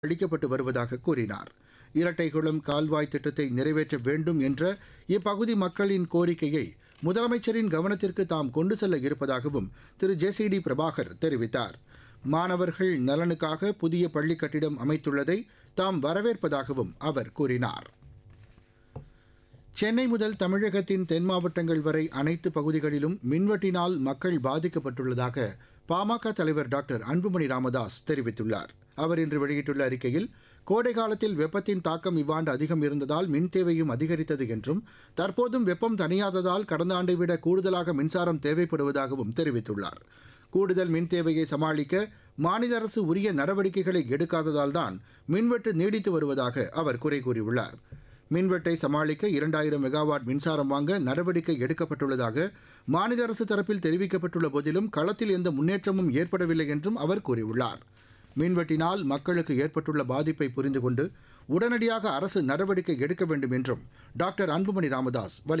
அளிக்கப்பட்டு வருவதாக கூறினார் இரட்டைகுளம் கால்வாய் திட்டத்தை நிறைவேற்ற வேண்டும் என்ற இப்பகுதி மக்களின் கோரிக்கையை முதலமைச்சரின் கவனத்திற்கு தாம் கொண்டு செல்ல இருப்பதாகவும் திரு ஜே சி டி பிரபாகர் தெரிவித்தார் மாணவர்கள் நலனுக்காக புதிய பள்ளி கட்டிடம் அமைத்துள்ளதை தாம் வரவேற்பதாகவும் அவர் கூறினார் சென்னை முதல் தமிழகத்தின் தென் மாவட்டங்கள் வரை அனைத்து பகுதிகளிலும் மின்வெட்டினால் மக்கள் பாதிக்கப்பட்டுள்ளதாக பாமக தலைவர் டாக்டர் அன்புமணி ராமதாஸ் தெரிவித்துள்ளார் அவர் இன்று வெளியிட்டுள்ள அறிக்கையில் கோடை காலத்தில் வெப்பத்தின் தாக்கம் இவ்வாண்டு அதிகம் இருந்ததால் மின் தேவையும் அதிகரித்தது என்றும் தற்போதும் வெப்பம் தணியாததால் கடந்த ஆண்டை விட கூடுதலாக மின்சாரம் தேவைப்படுவதாகவும் தெரிவித்துள்ளார் கூடுதல் மின் தேவையை சமாளிக்க மாநில அரசு உரிய நடவடிக்கைகளை எடுக்காததால் தான் மின்வெட்டு நீடித்து வருவதாக அவர் குறை கூறியுள்ளார் மின்வெட்டை சமாளிக்க இரண்டாயிரம் மெகாவாட் மின்சாரம் வாங்க நடவடிக்கை எடுக்கப்பட்டுள்ளதாக மாநில அரசு தரப்பில் தெரிவிக்கப்பட்டுள்ள போதிலும் களத்தில் எந்த முன்னேற்றமும் ஏற்படவில்லை என்றும் அவர் கூறியுள்ளார் மின்வெட்டினால் மக்களுக்கு ஏற்பட்டுள்ள பாதிப்பை புரிந்து கொண்டு உடனடியாக அரசு நடவடிக்கை எடுக்க வேண்டும் என்றும் டாக்டர் அன்புமணி ராமதாஸ் வலி